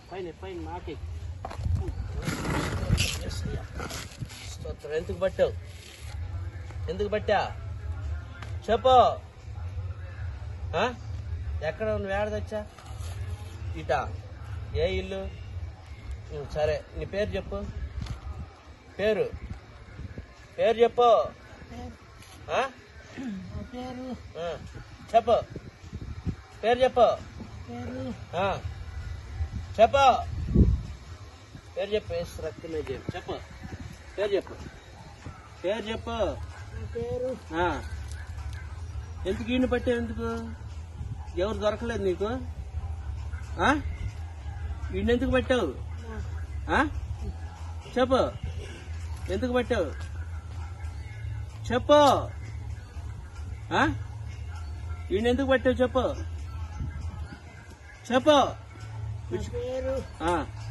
పైన పైన మాకే స్తోత్రం ఎందుకు పట్టావు ఎందుకు పట్టా చెప్పు ఆ? ఎక్కడ నువ్వు ఏడదచ్చా ఇటా ఏ ఇల్లు ఉం, సరే నీ పేరు చెప్పు పేరు పేరు చెప్పు ఆ? పేరు ఆ, చెప్పు పేరు చెప్పు పేరు ఆ. చెప్పు పేరు చెప్పు ఏసు రక్తమే చెప్పు చెప్పు పేరు చెప్పు పేరు చెప్పు పేరు ఆ. ఎందుకు ఈయన పట్టావు ఎందుకు ఎవరు దొరకలేదు నీకు ఆ? ఈయన ఎందుకు పట్టావు ఆ? చెప్పు ఎందుకు పట్టావు చెప్పు ఆ? ఈయన ఎందుకు పట్టావు చెప్పు చెప్పు పేరు ఆ.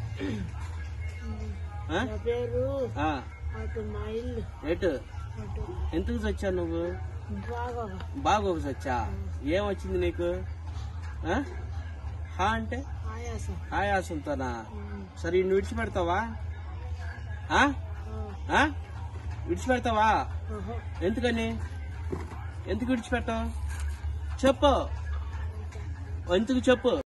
ఆ? నా పేరు ఆ. అటు మా ఇల్లు ఎటు అటు ఎందుకు చచ్చావు నువ్వు బాగా బాగా చచ్చా ఏం వచ్చింది నీకు ఆ? హా అంటే ఆయాసం ఆయాసంతోనా సరే నువ్వు విడిచిపెడతావా ఆ? ఆ? విడిచిపెడతావా ఎందుకని ఎందుకు విడిచిపెట్టావు చెప్పు ఎందుకు చెప్పు